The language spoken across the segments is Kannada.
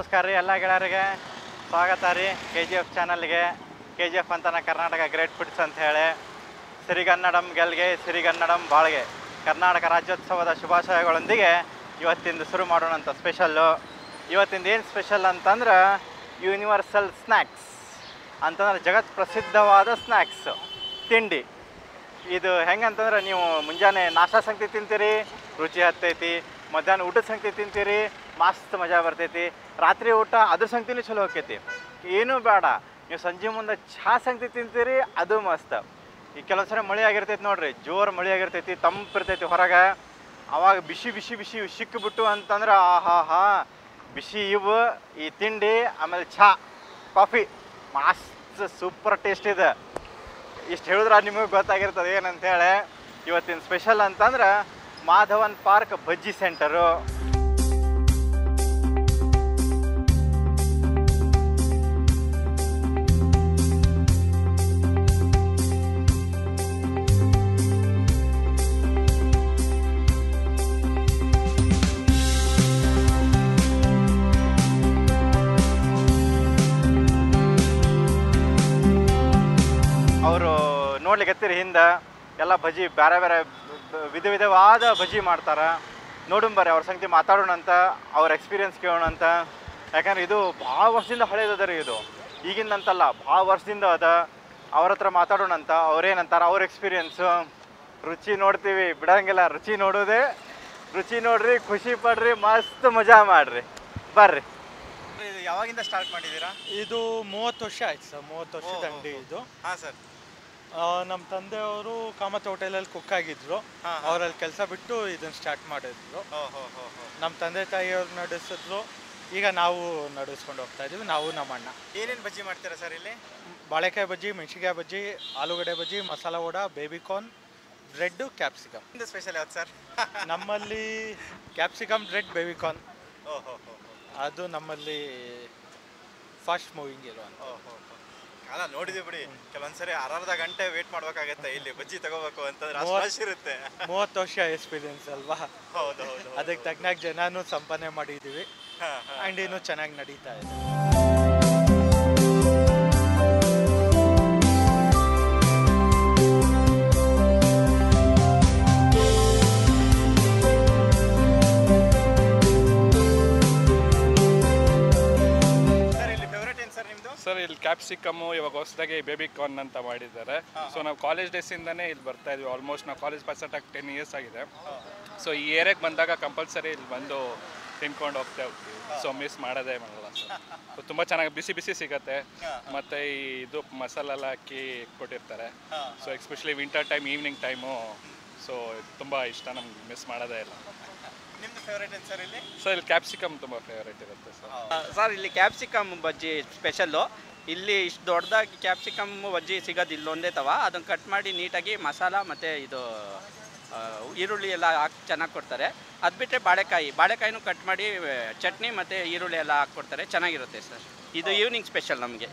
ನಮಸ್ಕಾರ ರೀ ಎಲ್ಲ ಗೆಳೆಯರಿಗೆ ಸ್ವಾಗತ ರೀ ಕೆ ಜಿ ಎಫ್ ಚಾನಲ್ಗೆ ಕೆ ಜಿ ಎಫ್ ಅಂತಾನೆ ಕರ್ನಾಟಕ ಗ್ರೇಟ್ ಫುಡ್ಸ್ ಅಂತ ಹೇಳಿ ಸಿರಿಗನ್ನಡಂ ಗೆಲ್ಗೆ ಸಿರಿಗನ್ನಡಂ ಬಾಳ್ಗೆ ಕರ್ನಾಟಕ ರಾಜ್ಯೋತ್ಸವದ ಶುಭಾಶಯಗಳೊಂದಿಗೆ ಇವತ್ತಿಂದ ಶುರು ಮಾಡೋಣಂತ ಸ್ಪೆಷಲ್ಲು ಇವತ್ತಿಂದ ಏನು ಸ್ಪೆಷಲ್ ಅಂತಂದ್ರೆ ಯೂನಿವರ್ಸಲ್ ಸ್ನ್ಯಾಕ್ಸ್ ಅಂತಂದ್ರೆ ಜಗತ್ ಪ್ರಸಿದ್ಧವಾದ ಸ್ನ್ಯಾಕ್ಸ್ ತಿಂಡಿ ಇದು ಹೆಂಗಂತಂದ್ರೆ ನೀವು ಮುಂಜಾನೆ ನಾಷ್ಟಾ ಸಂಗತಿ ತಿಂತೀರಿ ರುಚಿ ಹತ್ತೈತಿ ಮಧ್ಯಾಹ್ನ ಊಟದ ಸಂಗತಿ ತಿಂತೀರಿ ಮಸ್ತ್ ಮಜಾ ಬರ್ತೈತಿ ರಾತ್ರಿ ಊಟ ಅದ್ರ ಸಂಗತಿನೂ ಚಲೋ ಹೋಗ್ತೈತಿ ಏನೂ ಬೇಡ ನೀವು ಸಂಜೆ ಮುಂದೆ ಚಹಾ ಸಂಗತಿ ತಿಂತೀರಿ ಅದು ಮಸ್ತ್ ಈ ಕೆಲವೊಂದು ಸರಿ ಮಳೆ ಆಗಿರ್ತೈತಿ ನೋಡ್ರಿ ಜೋರು ಮಳೆ ಆಗಿರ್ತೈತಿ ತಂಪು ಇರ್ತೈತಿ ಹೊರಗೆ ಅವಾಗ ಬಿಸಿ ಬಿಸಿ ಬಿಸಿ ಸಿಕ್ಕಿಬಿಟ್ಟು ಅಂತಂದ್ರೆ ಆಹಾ ಹಾ ಬಿಸಿ ಇವು ಈ ತಿಂಡಿ ಆಮೇಲೆ ಚಹಾ ಕಾಫಿ ಮಸ್ತ್ ಸೂಪರ್ ಟೇಸ್ಟ್ ಇದೆ ಇಷ್ಟು ಹೇಳಿದ್ರೆ ನಿಮಗೆ ಗೊತ್ತಾಗಿರ್ತದೆ ಏನಂತೇಳಿ ಇವತ್ತಿನ ಸ್ಪೆಷಲ್ ಅಂತಂದ್ರೆ ಮಾಧವನ್ ಪಾರ್ಕ್ ಬಜ್ಜಿ ಸೆಂಟರು ಅವರು ನೋಡ್ಲಿಕ್ಕೆ ಹತ್ತಿರ ಹಿಂದೆ ಎಲ್ಲ ಬಜ್ಜಿ ಬೇರೆ ಬೇರೆ ಬ- ವಿಧ ವಿಧವಾದ ಬಜ್ಜಿ ಮಾಡ್ತಾರೆ ನೋಡುಂಬರ್ರಿ ಅವ್ರ ಸಂಗತಿ ಮಾತಾಡೋಣ ಅಂತ ಅವ್ರ ಎಕ್ಸ್ಪೀರಿಯನ್ಸ್ ಕೇಳೋಣ ಅಂತ ಯಾಕಂದ್ರೆ ಇದು ಭಾಳ ವರ್ಷದಿಂದ ಹಳೇದದ ರೀ ಇದು ಈಗಿಂದಂತಲ್ಲ ಭಾಳ ವರ್ಷದಿಂದ ಅದ ಅವ್ರ ಹತ್ರ ಮಾತಾಡೋಣ ಅಂತ ಅವ್ರೇನಂತಾರೆ ಅವ್ರ ಎಕ್ಸ್ಪೀರಿಯನ್ಸು ರುಚಿ ನೋಡ್ತೀವಿ ಬಿಡಂಗಿಲ್ಲ ರುಚಿ ನೋಡೋದೇ ರುಚಿ ನೋಡ್ರಿ ಖುಷಿ ಪಡ್ರಿ ಮಸ್ತ್ ಮಜಾ ಮಾಡ್ರಿ ಬರ್ರಿ ಇದು ಯಾವಾಗಿಂದ ಸ್ಟಾರ್ಟ್ ಮಾಡಿದ್ದೀರಾ ಇದು ಮೂವತ್ತು ವರ್ಷ ಆಯ್ತು ಸರ್ ಮೂವತ್ತು ವರ್ಷದ ಓ, ಓ, ಅಂಗಡಿ ಓ. ಇದು ಹಾಂ ಸರ್ ನಮ್ಮ ತಂದೆಯವರು ಕಾಮತ್ ಹೋಟೆಲಲ್ಲಿ ಕುಕ್ ಆಗಿದ್ರು ಹಾ, ಹಾ. ಅವರಲ್ಲಿ ಕೆಲಸ ಬಿಟ್ಟು ಇದನ್ನ ಸ್ಟಾರ್ಟ್ ಮಾಡಿದ್ರು ಹೋ ಹೋ ಹೋ ಹೋ ನಮ್ಮ ತಂದೆ ತಾಯಿಯವ್ರು ನಡೆಸಿದ್ರು ಈಗ ನಾವು ನಡೆಸ್ಕೊಂಡು ಹೋಗ್ತಾ ಇದೀವಿ ನಾವು ನಮ್ಮ ಅಣ್ಣ ಏನೇನು ಬಜ್ಜಿ ಮಾಡ್ತೀರಾ ಸರ್ ಇಲ್ಲಿ ಬಾಳೆಕಾಯಿ ಬಜ್ಜಿ ಮೆಣಸಿಕಾಯಿ ಬಜ್ಜಿ ಆಲೂಗಡ್ಡೆ ಬಜ್ಜಿ masala vada baby corn bread capsicum ನಿಮ್ದು ಸ್ಪೆಷಲ್ ಯಾವ್ದು ಸರ್ ನಮ್ಮಲ್ಲಿ ಕ್ಯಾಪ್ಸಿಕಮ್ ಬ್ರೆಡ್ ಬೇಬಿಕಾರ್ನ್ ಓ ಹೋ ಹೋ ಅದು ನಮ್ಮಲ್ಲಿ ಫಾಸ್ಟ್ ಮೂವಿಂಗ್ ಇರೋ ಹೋ ಹೋ ಅಲ್ಲ ನೋಡಿದ್ವಿ ಬಿಡಿ ಕೆಲವೊಂದ್ಸರಿ ಅರ್ಧ ಗಂಟೆ ವೇಟ್ ಮಾಡ್ಬೇಕಾಗತ್ತೆ ಇಲ್ಲಿ ಬಜ್ಜಿ ತಗೋಬೇಕು ಅಂತಂದ್ರೆ ಅಷ್ಟು ಮೂವತ್ತು- rush ಇರುತ್ತೆ ಮೂವತ್ತು ವರ್ಷ ಎಕ್ಸ್ಪೀರಿಯನ್ಸ್ ಅಲ್ವಾ ಹೌದು ಹೌದು ಅದಕ್ಕೆ ತಕ್ಕನಾಗಿ ಜನನೂ ಸಂಪಾದನೆ ಮಾಡಿದ್ದೀವಿ ಹಾ, ಹಾ. ಆ್ಯಂಡ್ ಇನ್ನೂ ಚೆನ್ನಾಗಿ ನಡೀತಾ ಇದೆ ಸರ್ ಇಲ್ಲಿ ಫೇವ್ರೇಟ್ ಏನು ಸರ್ ನಿಮ್ಮದು ಸರ್ ಇಲ್ಲಿ ಕ್ಯಾಪ್ಸಿಕಮ್ಮು ಇವಾಗ ಹೊಸದಾಗಿ ಬೇಬಿ ಕಾರ್ನ್ ಅಂತ ಮಾಡಿದ್ದಾರೆ ಸೊ ನಾವು ಕಾಲೇಜ್ ಡೇಸಿಂದನೇ ಇಲ್ಲಿ ಬರ್ತಾ ಇದ್ವಿ ಆಲ್ಮೋಸ್ಟ್ ನಾವು ಕಾಲೇಜ್ ಪಾಸ್ ಆಗಿ ಟೆನ್ ಇಯರ್ಸ್ ಆಗಿದೆ ಸೊ ಈ ಏರಿಯಾಗೆ ಬಂದಾಗ ಕಂಪಲ್ಸರಿ ಇಲ್ಲಿ ಬಂದು ತಿನ್ಕೊಂಡು ಹೋಗ್ತಾ ಹೋಗ್ತೀವಿ ಸೊ ಮಿಸ್ ಮಾಡೋದೇ ಮಾಡಲ್ಲ ಸರ್ ತುಂಬ ಚೆನ್ನಾಗಿ ಬಿಸಿ ಬಿಸಿ ಸಿಗತ್ತೆ ಮತ್ತು ಈ ಇದು ಮಸಾಲ ಎಲ್ಲ ಹಾಕಿ ಕೊಟ್ಟಿರ್ತಾರೆ so especially winter time evening time so ತುಂಬ ಇಷ್ಟ ನಮ್ಗೆ ಮಿಸ್ ಮಾಡೋದೇ ಇಲ್ಲ ನಿಮ್ಮದು ಫೇವ್ರೇಟ್ ಏನು ಸರ್ ಇಲ್ಲಿ ಸೊ ಇಲ್ಲಿ ಕ್ಯಾಪ್ಸಿಕಮ್ ತುಂಬ ಫೇವರೇಟ್ ಇರುತ್ತೆ ಸರ್ ಸರ್ ಇಲ್ಲಿ ಕ್ಯಾಪ್ಸಿಕಮ್ ಬಜ್ಜಿ ಸ್ಪೆಷಲ್ಲು ಇಲ್ಲಿ ಇಷ್ಟು ದೊಡ್ಡದಾಗಿ ಕ್ಯಾಪ್ಸಿಕಮ್ ಬಜ್ಜಿ ಸಿಗೋದು ಇಲ್ಲೊಂದೇ ತವ ಅದನ್ನು ಕಟ್ ಮಾಡಿ ನೀಟಾಗಿ ಮಸಾಲ ಮತ್ತು ಇದು ಆ, ಈರುಳ್ಳಿ ಎಲ್ಲ ಹಾಕಿ ಚೆನ್ನಾಗಿ ಕೊಡ್ತಾರೆ ಅದು ಬಿಟ್ಟರೆ ಬಾಳೆಕಾಯಿ ಬಾಳೆಕಾಯಿನೂ ಕಟ್ ಮಾಡಿ ಆ, ಚಟ್ನಿ ಮತ್ತು ಈರುಳ್ಳಿ ಎಲ್ಲ ಹಾಕ್ಕೊಡ್ತಾರೆ ಚೆನ್ನಾಗಿರುತ್ತೆ ಸರ್ ಇದು ಈವ್ನಿಂಗ್ ಸ್ಪೆಷಲ್ ನಮಗೆ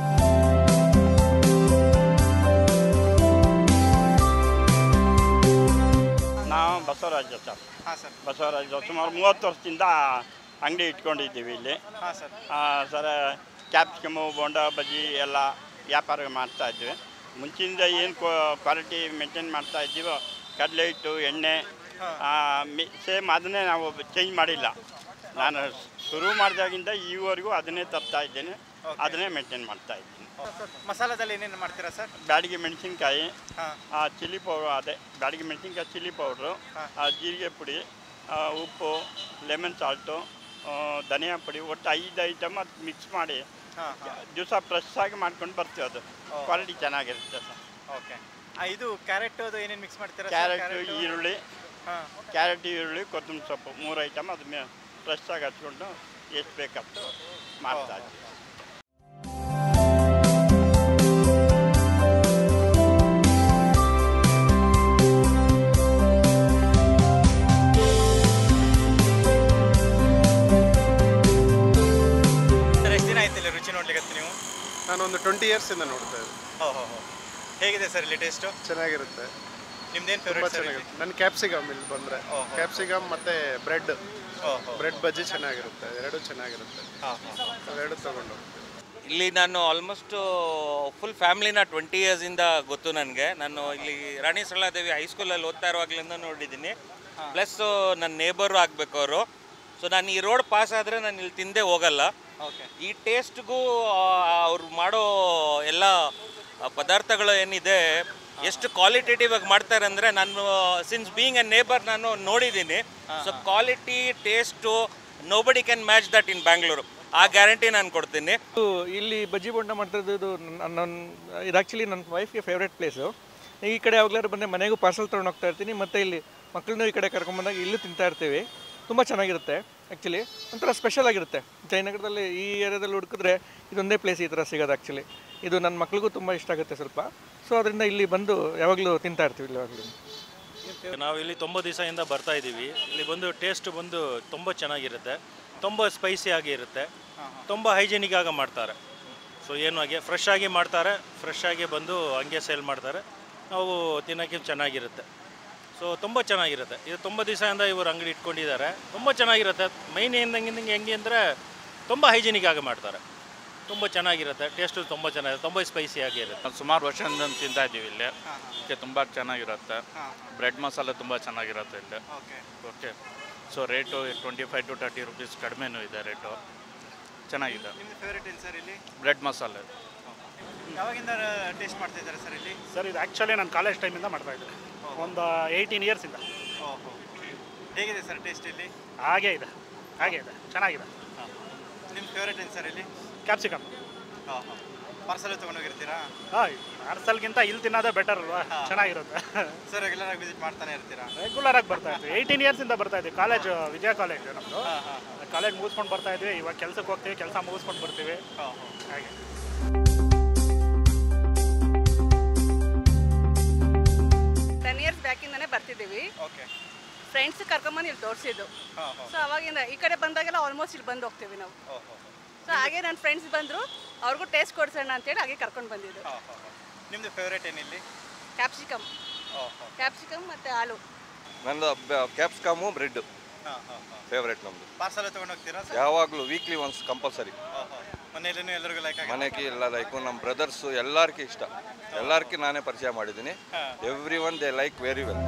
ನಾವು ಬಸವರಾಜ ಸರ್ ಹಾಂ ಸರ್ ಬಸವರಾಜ ಸುಮಾರು ಮೂವತ್ತು ವರ್ಷದಿಂದ ಅಂಗಡಿ ಇಟ್ಕೊಂಡಿದ್ದೀವಿ ಇಲ್ಲಿ ಹಾಂ ಸರ್ ಆ, ಸರ ಕ್ಯಾಪ್ಸಿಕಮು ಬೋಂಡ ಬಜ್ಜಿ ಎಲ್ಲ ವ್ಯಾಪಾರ ಮಾಡ್ತಾ ಇದ್ವಿ ಮುಂಚಿನಿಂದ ಏನು ಕ್ವಾಲಿಟಿ ಮೇಂಟೈನ್ ಮಾಡ್ತಾ ಇದ್ದೀವೋ ಕಡಲೆ ಹಿಟ್ಟು ಎಣ್ಣೆ ಸೇಮ್ ಅದನ್ನೇ ನಾವು ಚೇಂಜ್ ಮಾಡಿಲ್ಲ ನಾನು ಶುರು ಮಾಡಿದಾಗಿಂದ ಈವರೆಗೂ ಅದನ್ನೇ ತರ್ತಾ ಇದ್ದೇನೆ ಅದನ್ನೇ ಮೇಂಟೈನ್ ಮಾಡ್ತಾ ಇದ್ದೀನಿ ಮಸಾಲದಲ್ಲಿ ಏನೇನು ಮಾಡ್ತೀರಾ ಸರ್ ಬ್ಯಾಡಿಗೆ ಮೆಣಸಿನ್ಕಾಯಿ ಹಾಂ ಚಿಲ್ಲಿ ಪೌಡ್ರ್ ಅದೇ ಬ್ಯಾಡಿಗೆ ಮೆಣಸಿನ್ಕಾಯಿ ಚಿಲ್ಲಿ ಪೌಡ್ರು ಜೀರಿಗೆ ಪುಡಿ ಆ, ಉಪ್ಪು ಲೆಮನ್ ಸಾಲ್ಟು ಧನಿಯಾ ಪುಡಿ ಒಟ್ಟು ಐದು ಐಟಮ್ ಅದು ಮಿಕ್ಸ್ ಮಾಡಿ ಹಾಂ ದಿವಸ ಫ್ರೆಶ್ ಆಗಿ ಮಾಡ್ಕೊಂಡು ಬರ್ತೀವಿ ಅದು ಕ್ವಾಲಿಟಿ ಚೆನ್ನಾಗಿರುತ್ತೆ ಸರ್ ಓಕೆ ಇದು ಕ್ಯಾರೆಟ್ ಅದು ಏನೇನು ಮಿಕ್ಸ್ ಮಾಡ್ತೀರಾ ಕ್ಯಾರೆಟು ಈರುಳ್ಳಿ ಹಾಂ ಕ್ಯಾರೆಟ್ ಈರುಳ್ಳಿ ಕೊತ್ತಂಬರಿ ಸೊಪ್ಪು ಮೂರು ಐಟಮ್ ಅದು ಫ್ರೆಶ್ ಆಗಿ ಹಚ್ಕೊಂಡು ಎಷ್ಟು ಬೇಕಷ್ಟು ಮಾಡ್ತಾ ಇದ್ದೀವಿ ಸರ್ ಎಷ್ಟು ದಿನ ಆಯ್ತು ಇಲ್ಲಿ ರುಚಿ ನೋಡ್ಲಿಕ್ಕೆ ನೀವು ನಾನೊಂದು ಟ್ವೆಂಟಿ ಇಯರ್ಸಿಂದ ನೋಡ್ತಾ ಇದ್ದೆ ಹೋ ಹೋ ಹೋ ಹೇಗಿದೆ ಸರ್ ಇಲ್ಲಿ ಟೇಸ್ಟು ಚೆನ್ನಾಗಿರುತ್ತೆ ನಿಮ್ದೇನು ತುಂಬ ಫೇವ್ರೇಟ್ ಸರ್ ಚೆನ್ನಾಗಿರುತ್ತೆ ನನ್ನ ಕ್ಯಾಪ್ಸಿಕಮ್ ಇಲ್ಲಿ ಬಂದರೆ ಕ್ಯಾಪ್ಸಿಕಮ್ ಮತ್ತು ಬ್ರೆಡ್ ಬ್ರೆಡ್ ಬಜ್ಜಿ ಚೆನ್ನಾಗಿರುತ್ತೆ ಎರಡು ಚೆನ್ನಾಗಿರುತ್ತೆ ಎರಡು ತಗೊಂಡು ಇಲ್ಲಿ ನಾನು ಆಲ್ಮೋಸ್ಟ್ ಫುಲ್ ಫ್ಯಾಮಿಲಿನ ಟ್ವೆಂಟಿ ಇಯರ್ಸಿಂದ ಗೊತ್ತು ನನಗೆ ನಾನು ಇಲ್ಲಿ ರಾಣಿ ಸಳ್ಳಾದೇವಿ ಹೈಸ್ಕೂಲಲ್ಲಿ ಓದ್ತಾ ಇರುವಾಗಲಿಂದ ನೋಡಿದ್ದೀನಿ ಪ್ಲಸ್ ನನ್ನ ನೇಬರು ಆಗಬೇಕು ಅವರು ಸೊ ನಾನು ಈ ರೋಡ್ ಪಾಸ್ ಆದರೆ ನಾನು ಇಲ್ಲಿ ತಿಂದೇ ಹೋಗಲ್ಲ ಓಕೆ ಈ ಟೇಸ್ಟ್ಗೂ ಅವ್ರು ಮಾಡೋ ಎಲ್ಲ ಪದಾರ್ಥಗಳು ಏನಿದೆ ಎಷ್ಟು ಕ್ವಾಲಿಟೇಟಿವ್ ಆಗಿ ಮಾಡ್ತಾರೆ ಅಂದರೆ ನಾನು ಸಿನ್ಸ್ ಬೀಯಿಂಗ್ ಎ ನೇಬರ್ ನಾನು ನೋಡಿದ್ದೀನಿ so quality taste nobody can match that in Bangalore ಆ ಗ್ಯಾರಂಟಿ ನಾನು ಕೊಡ್ತೀನಿ ಇದು ಇಲ್ಲಿ ಬಜ್ಜಿ ಬೋಂಡ ಮಾಡ್ತಿರೋದು ಇದು ನನ್ನ ನನ್ನ- ಇದು ಆ್ಯಕ್ಚುಲಿ ನನ್ನ ವೈಫ್ಗೆ ಫೇವ್ರೇಟ್ ಪ್ಲೇಸು ಈ ಕಡೆ ಯಾವಾಗಲಾದ್ರು ಬಂದರೆ ಮನೆಗೂ ಪಾರ್ಸಲ್ ತೊಗೊಂಡು ಹೋಗ್ತಾ ಇರ್ತೀನಿ ಮತ್ತು ಇಲ್ಲಿ ಮಕ್ಕಳನ್ನೂ ಈ ಕಡೆ ಕರ್ಕೊಂಬಂದಾಗ ಇಲ್ಲೂ ತಿಂತಾ ಇರ್ತೀವಿ ತುಂಬ ಚೆನ್ನಾಗಿರುತ್ತೆ ಆ್ಯಕ್ಚುಲಿ ಒಂಥರ ಸ್ಪೆಷಲ್ ಆಗಿರುತ್ತೆ ಜಯನಗರದಲ್ಲಿ ಈ ಏರಿಯಾದಲ್ಲಿ ಹುಡುಕಿದ್ರೆ ಇದೊಂದೇ ಪ್ಲೇಸ್ ಈ ಥರ ಸಿಗೋದು ಆ್ಯಕ್ಚುಲಿ ಇದು ನನ್ನ ಮಕ್ಳಿಗೂ ತುಂಬ ಇಷ್ಟ ಆಗುತ್ತೆ ಸ್ವಲ್ಪ ಸೊ ಅದರಿಂದ ಇಲ್ಲಿ ಬಂದು ಯಾವಾಗಲೂ ತಿಂತಾ ಇರ್ತೀವಿ ಇಲ್ಲಿ ಯಾವಾಗಲೂ ನಾವು ಇಲ್ಲಿ ತುಂಬ ದಿವಸದಿಂದ ಬರ್ತಾ ಇದ್ದೀವಿ ಇಲ್ಲಿ ಬಂದು ಟೇಸ್ಟ್ ಬಂದು ತುಂಬ ಚೆನ್ನಾಗಿರುತ್ತೆ ತುಂಬ ಸ್ಪೈಸಿ ಆಗಿ ಇರುತ್ತೆ ತುಂಬ ಹೈಜಿನಿಕ್ ಆಗಿ ಮಾಡ್ತಾರೆ ಸೊ ಏನು ಹಾಗೆ ಫ್ರೆಶ್ ಆಗಿ ಮಾಡ್ತಾರೆ ಫ್ರೆಶ್ ಆಗಿ ಬಂದು ಹಂಗೆ ಸೇಲ್ ಮಾಡ್ತಾರೆ ನಾವು ತಿನ್ನೋಕ್ಕೆ ಚೆನ್ನಾಗಿರುತ್ತೆ ಸೊ ತುಂಬ ಚೆನ್ನಾಗಿರುತ್ತೆ ಇದು ತುಂಬ ದಿವಸದಿಂದ ಇವರು ಅಂಗಡಿ ಇಟ್ಕೊಂಡಿದ್ದಾರೆ ತುಂಬ ಚೆನ್ನಾಗಿರುತ್ತೆ ಮೈನ್ ಏನಂಗೆ ಹೆಂಗೆ ಅಂದರೆ ತುಂಬ ಹೈಜಿನಿಕ್ ಆಗಿ ಮಾಡ್ತಾರೆ ತುಂಬ ಚೆನ್ನಾಗಿರುತ್ತೆ ಟೇಸ್ಟು ತುಂಬ ಚೆನ್ನಾಗಿರುತ್ತೆ ತುಂಬ ಸ್ಪೈಸಿ ಆಗಿ ಇರುತ್ತೆ ಸುಮಾರು ವರ್ಷದಿಂದ ತಿಂತಾ ಇದ್ದೀವಿ ಇಲ್ಲಿ ಇದಕ್ಕೆ ತುಂಬ ಚೆನ್ನಾಗಿರುತ್ತೆ ಬ್ರೆಡ್ ಮಸಾಲೆ ತುಂಬ ಚೆನ್ನಾಗಿರುತ್ತೆ ಇಲ್ಲಿ okay okay so rate twenty five to thirty rupees ಕಡಿಮೆನೂ ಇದೆ ರೇಟು ಚೆನ್ನಾಗಿದೆ ನಿಮ್ದು ಫೇವ್ರೇಟ್ ಏನು ಸರ್ ಇಲ್ಲಿ ಬ್ರೆಡ್ ಮಸಾಲೆ ಯಾವಾಗಿಂದ ಟೇಸ್ಟ್ ಮಾಡ್ತಾ ಇದ್ದಾರೆ ಸರ್ ಇಲ್ಲಿ ಸರ್ ಇದು ಆ್ಯಕ್ಚುಲಿ ನಾನು ಕಾಲೇಜ್ ಟೈಮಿಂದ ಮಾಡ್ತಾ ಇದ್ದೆ ಒಂದು ಏಯ್ಟೀನ್ ಇಯರ್ಸಿಂದ ಓಹೋ ಹೇಗಿದೆ ಸರ್ ಟೇಸ್ಟ್ ಇಲ್ಲಿ ಹಾಗೇ ಇದೆ ಹಾಗೆ ಇದೆ ಚೆನ್ನಾಗಿದೆ ನಿಮ್ಮ ಫೇವ್ರೇಟ್ ಏನು ಸರ್ ಇಲ್ಲಿ ಕ್ಯಾಪ್ಸಿಕಮ್ ಹಾಂ ಹಾಂ ಪಾರ್ಸಲ್ ತೊಗೊಂಡೋಗಿರ್ತೀರಾ ಹಾಂ ಪಾರ್ಸಲ್ಗಿಂತ ಇಲ್ಲಿ ತಿನ್ನೋದೇ ಬೆಟರ್ ಅಲ್ವಾ ಚೆನ್ನಾಗಿರುತ್ತೆ ಸರ್ ರೆಗ್ಯುಲರ್ ಆಗಿ ವಿಸಿಟ್ ಮಾಡ್ತಾನೆ ಇರ್ತೀರಾ ರೆಗ್ಯುಲರ್ ಆಗಿ ಬರ್ತಾ ಇದ್ವಿ ಏಯ್ಟೀನ್ ಇಯರ್ಸಿಂದ ಬರ್ತಾ ಇದ್ವಿ ಕಾಲೇಜ್ ವಿಜಯ ಕಾಲೇಜ್ ನಮ್ಮದು ಕಾಲೇಜ್ ಮುಗಿಸ್ಕೊಂಡು ಬರ್ತಾ ಇದ್ವಿ ಇವಾಗ ಕೆಲಸಕ್ಕೆ ಹೋಗ್ತೀವಿ ಕೆಲಸ ಮುಗಿಸ್ಕೊಂಡು ಬರ್ತೀವಿ ಹಾಂ ಹಾಗೆ ಟೆನ್ ಇಯರ್ಸ್ ಬ್ಯಾಕಿಂದನೇ ಬರ್ತಿದ್ದೀವಿ ಓಕೆ ಫ್ರೆಂಡ್ಸ್ ಕರ್ಕೊಂಬಂದು ಇಲ್ಲಿ ತೋರಿಸಿದ್ದು ಹಾಂ ಹಾಂ ಸೊ ಅವಾಗಿಂದ ಈ ಕಡೆ ಬಂದಾಗೆಲ್ಲ ಆಲ್ಮೋಸ್ಟ್ ಇಲ್ಲಿ ಬಂದು ಹೋಗ್ತೀವಿ ನಾವು ಓಹೋ ಸೊ ಹಾಗೆ ನನ್ನ ಫ್ರೆಂಡ್ಸ್ ಬಂದರು ಅವ್ರಿಗೂ ಟೇಸ್ಟ್ ಕೊಡ್ಸೋಣ ಅಂತೇಳಿ ಹಾಗೆ ಕರ್ಕೊಂಡು ಬಂದಿದ್ದು ಹಾಂ ಹಾಂ ಹಾಂ ನಿಮ್ಮದು ಫೇವ್ರೇಟ್ ಏನಿಲ್ಲಿ ಕ್ಯಾಪ್ಸಿಕಮ್ ಓಹೋ ಕ್ಯಾಪ್ಸಿಕಮ್ ಮತ್ತು ಆಲೂ ನಂದು ಕ್ಯಾಪ್ಸಿಕಮು ಬ್ರೆಡ್ ಹಾಂ ಹಾಂ ಹಾಂ ಫೇವ್ರೇಟ್ ನಮ್ಮದು ಪಾರ್ಸಲ್ ತೊಗೊಂಡೋಗ್ತೀರಾ ಸರ್ ಯಾವಾಗಲೂ ವೀಕ್ಲಿ ಒನ್ಸ್ ಕಂಪಲ್ಸರಿ ಓಹೋ ಮನೇಲಿನೂ ಎಲ್ಲರಿಗೂ ಲೈಕ್ ಆಗಿ ಮನೆಗೆ ಎಲ್ಲ ಲೈಕು ನಮ್ಮ ಬ್ರದರ್ಸು ಎಲ್ಲರಿಗೂ ಇಷ್ಟ ಎಲ್ಲರಿಗೂ ನಾನೇ ಪರಿಚಯ ಮಾಡಿದ್ದೀನಿ everyone they like very well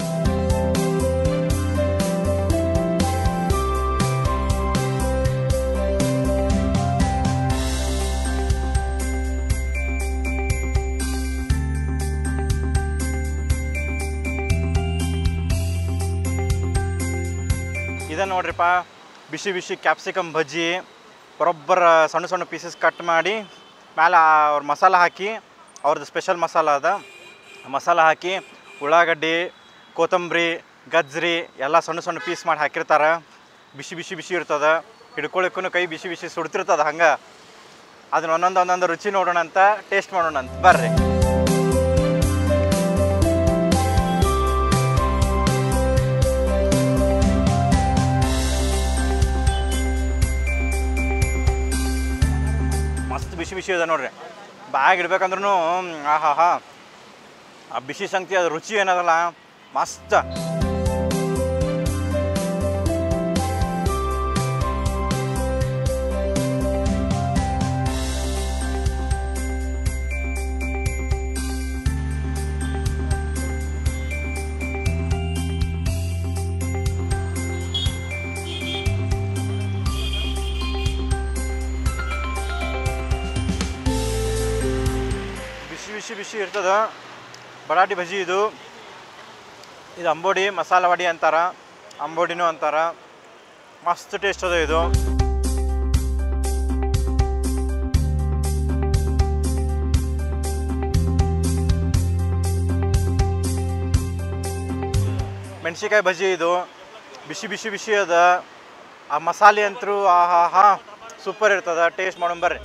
ಇದೆ ನೋಡ್ರಿಪ್ಪ ಬಿಸಿ ಬಿಸಿ ಕ್ಯಾಪ್ಸಿಕಮ್ ಬಜ್ಜಿ ಬರೋಬ್ಬರ ಸಣ್ಣ ಸಣ್ಣ ಪೀಸಸ್ ಕಟ್ ಮಾಡಿ ಮೇಲೆ ಅವ್ರ ಮಸಾಲ ಹಾಕಿ ಅವ್ರದ್ದು ಸ್ಪೆಷಲ್ ಮಸಾಲ ಅದ ಆ ಮಸಾಲ ಹಾಕಿ ಉಳ್ಳಾಗಡ್ಡಿ ಕೊತ್ತಂಬರಿ ಗಜ್ರಿ ಎಲ್ಲ ಸಣ್ಣ ಸಣ್ಣ ಪೀಸ್ ಮಾಡಿ ಹಾಕಿರ್ತಾರೆ ಬಿಸಿ ಬಿಸಿ ಬಿಸಿ ಇರ್ತದೆ ಹಿಡ್ಕೊಳಕ್ಕೂ ಕೈ ಬಿಸಿ ಬಿಸಿ ಸುಡ್ತಿರ್ತದೆ ಹಂಗೆ ಅದನ್ನ ಒಂದೊಂದು ಒಂದೊಂದು ರುಚಿ ನೋಡೋಣ ಅಂತ ಟೇಸ್ಟ್ ಮಾಡೋಣ ಅಂತ ಬರ್ರಿ ಮಸ್ತ್ ಬಿಸಿ ಬಿಸಿ ಇದೆ ನೋಡ್ರಿ ಬ್ಯಾಗ್ ಇಡ್ಬೇಕಂದ್ರೂ ಆಹಾ ಹಾ ಆ ಬಿಸಿ ಸಂಗತಿ ಅದು ರುಚಿ ಏನದಲ್ಲ ಮಸ್ತ್ ಬಿಸಿ ಬಿಸಿ ಬಿಸಿ ಇರ್ತದ ಬಟಾಟಿ ಬಜ್ಜಿ ಇದು ಇದು ಅಂಬೋಡಿ ಮಸಾಲ ವಡಿ ಅಂತಾರ ಅಂಬೋಡಿನೂ ಅಂತಾರ ಮಸ್ತ್ ಟೇಸ್ಟ್ ಅದ ಇದು ಮೆಣಸಿಕಾಯಿ ಬಜ್ಜಿ ಇದು ಬಿಸಿ ಬಿಸಿ ಬಿಸಿ ಅದ ಆ ಮಸಾಲೆ ಅಂತರೂ ಆಹಾ ಹಾ ಸೂಪರ್ ಇರ್ತದ ಟೇಸ್ಟ್ ಮಾಡೋಣ ಬರ್ರಿ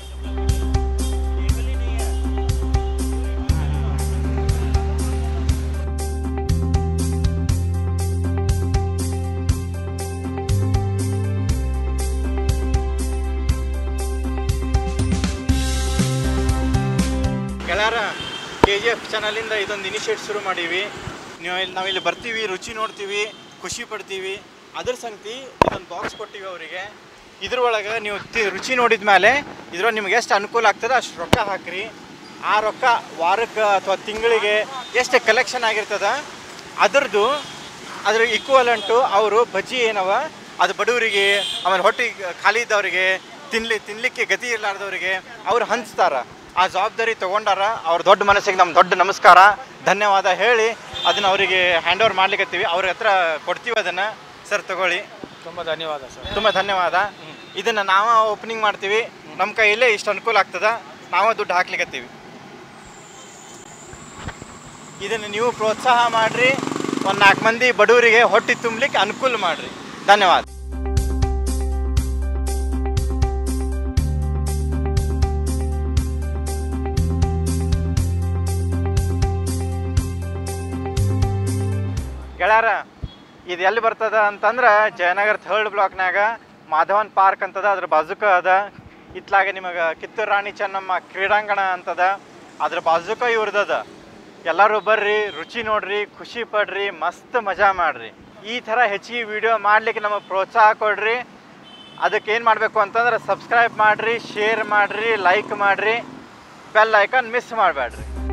ಗೆಳೆಯರ ಕೆ ಜಿ ಎಫ್ ಚಾನಲಿಂದ ಇದೊಂದು ಇನಿಷಿಯೇಟ್ ಶುರು ಮಾಡೀವಿ ನೀವು ಇಲ್ಲಿ ನಾವು ಇಲ್ಲಿ ಬರ್ತೀವಿ ರುಚಿ ನೋಡ್ತೀವಿ ಖುಷಿ ಪಡ್ತೀವಿ ಅದ್ರ ಸಂಗತಿ ಇದೊಂದು ಬಾಕ್ಸ್ ಕೊಟ್ಟಿವಿ ಅವರಿಗೆ ಇದ್ರೊಳಗೆ ನೀವು ತಿ ರುಚಿ ನೋಡಿದ ಮೇಲೆ ಇದ್ರೊಳಗೆ ನಿಮ್ಗೆ ಎಷ್ಟು ಅನುಕೂಲ ಆಗ್ತದೆ ಅಷ್ಟು ರೊಕ್ಕ ಹಾಕ್ರಿ ಆ ರೊಕ್ಕ ವಾರಕ್ಕೆ ಅಥವಾ ತಿಂಗಳಿಗೆ ಎಷ್ಟು ಕಲೆಕ್ಷನ್ ಆಗಿರ್ತದ ಅದ್ರದ್ದು ಅದ್ರ ಈಕ್ವಲೆಂಟು ಅವರು ಬಜ್ಜಿ ಏನವ ಅದು ಬಡವರಿಗೆ ಆಮೇಲೆ ಹೊಟ್ಟೆ ಖಾಲಿ ಇದ್ದವರಿಗೆ ತಿನ್ಲಿ ತಿನ್ಲಿಕ್ಕೆ ಗತಿ ಇರಲಾರ್ದವರಿಗೆ ಅವ್ರು ಹಂಚ್ತಾರ ಆ ಜವಾಬ್ದಾರಿ ತಗೊಂಡಾರ ಅವ್ರ ದೊಡ್ಡ ಮನಸ್ಸಿಗೆ ನಮ್ಮ ದೊಡ್ಡ ನಮಸ್ಕಾರ ಧನ್ಯವಾದ ಹೇಳಿ ಅದನ್ನ ಅವರಿಗೆ ಹ್ಯಾಂಡ್ ಓವರ್ ಮಾಡ್ಲಿಕ್ಕತ್ತೀವಿ ಅವ್ರ ಹತ್ರ ಕೊಡ್ತೀವಿ ಅದನ್ನು ಸರ್ ತಗೊಳ್ಳಿ ತುಂಬ ಧನ್ಯವಾದ ಸರ್ ತುಂಬ ಧನ್ಯವಾದ ಇದನ್ನ ನಾವ ಓಪನಿಂಗ್ ಮಾಡ್ತೀವಿ ನಮ್ಮ ಕೈಯಲ್ಲೇ ಇಷ್ಟು ಅನುಕೂಲ ಆಗ್ತದ ನಾವ ದುಡ್ಡು ಹಾಕ್ಲಿಕ್ಕತ್ತೀವಿ ಇದನ್ನು ನೀವು ಪ್ರೋತ್ಸಾಹ ಮಾಡ್ರಿ ಒಂದು ನಾಲ್ಕು ಮಂದಿ ಬಡವರಿಗೆ ಹೊಟ್ಟೆ ತುಂಬಲಿಕ್ಕೆ ಅನುಕೂಲ ಮಾಡ್ರಿ ಧನ್ಯವಾದ ಗೆಳೆಯರ ಇದು ಎಲ್ಲಿ ಬರ್ತದ ಅಂತಂದ್ರೆ ಜಯನಗರ ಥರ್ಡ್ ಬ್ಲಾಕ್ನಾಗ ಮಾಧವನ್ ಪಾರ್ಕ್ ಅಂತದ ಅದ್ರ ಬಾಜುಕ ಅದ ಇತ್ಲಾಗ ನಿಮಗೆ ಕಿತ್ತೂರು ರಾಣಿ ಚೆನ್ನಮ್ಮ ಕ್ರೀಡಾಂಗಣ ಅಂತದ ಅದ್ರ ಬಾಜುಕ ಇವ್ರದದ ಎಲ್ಲರೂ ಬರ್ರಿ ರುಚಿ ನೋಡ್ರಿ ಖುಷಿ ಪಡ್ರಿ ಮಸ್ತ್ ಮಜಾ ಮಾಡ್ರಿ ಈ ಥರ ಹೆಚ್ಚಿಗೆ ವಿಡಿಯೋ ಮಾಡ್ಲಿಕ್ಕೆ ನಮಗೆ ಪ್ರೋತ್ಸಾಹ ಕೊಡ್ರಿ ಅದಕ್ಕೆ ಏನು ಮಾಡಬೇಕು ಅಂತಂದ್ರೆ ಸಬ್ಸ್ಕ್ರೈಬ್ ಮಾಡಿರಿ ಶೇರ್ ಮಾಡಿರಿ ಲೈಕ್ ಮಾಡಿರಿ ಬೆಲ್ ಐಕಾನ್ ಮಿಸ್ ಮಾಡಬೇಡ್ರಿ